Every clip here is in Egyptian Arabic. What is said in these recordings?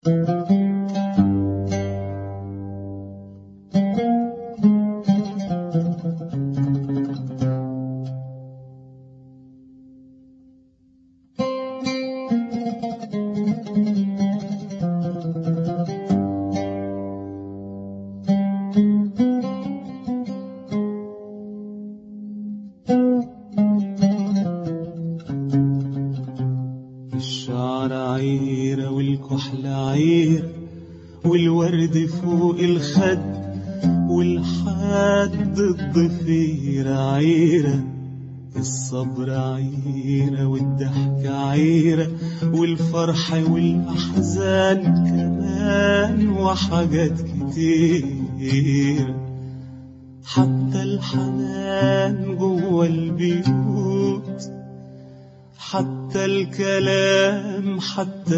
الشعر عيرة والكحل عيرة والورد فوق الخد والحد الضفيرة عيرة الصبر عيرة والضحك عيرة والفرح والأحزان كمان وحاجات كتير حتى الحنان جوه البيوت حتى الكلام حتى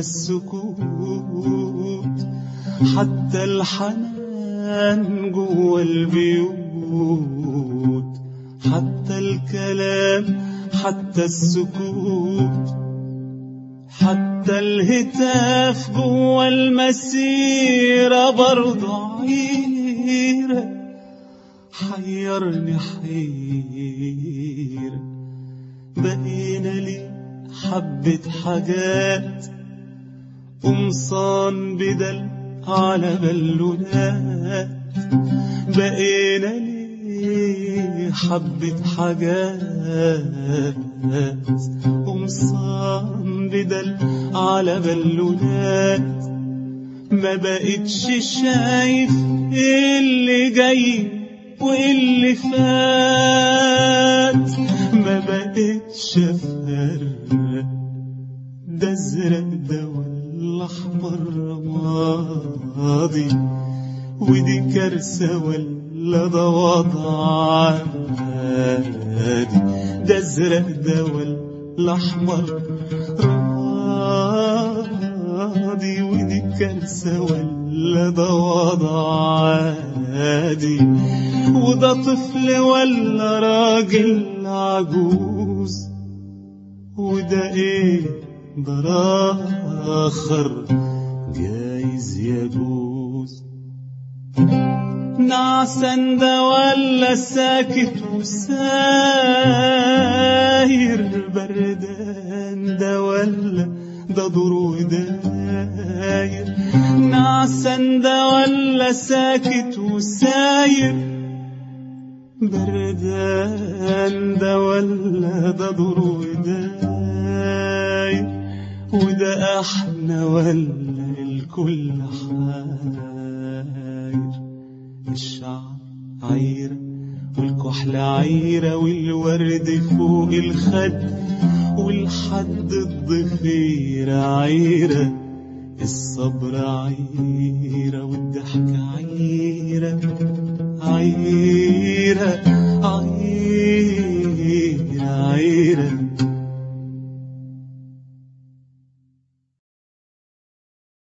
السكوت حتى الحنان جوه البيوت حتى الكلام حتى السكوت حتى الهتاف جوه المسيرة برضه عيرة حيرني حيرة بقينا لي حبة حاجات قمصان بدل على بالونات بقينا لي حبة حاجات قمصان بدل على بالونات ما بقتش شايف اللي جاي واللي فات ما بقتش افرق ده ازرق ده ولا احمر ماضي ودي كارثة ولا ده وضع عادي ده ازرق ده ولا احمر راضي ودي كارثة ولا ده وضع عادي وده طفل ولا راجل عجوز وده ايه ده آخر جايز يجوز نعسان ده ولا ساكت وساير بردان ده ولا ده دور وداير نعسان ده ولا ساكت وساير بردان ده ولا ده دور وداير وده احنا ولا الكل حاير الشعر عيرة والكحل عيرة والورد فوق الخد والحد الضفيرة عيرة الصبر عيرة والضحك عيرة عيرة عيرة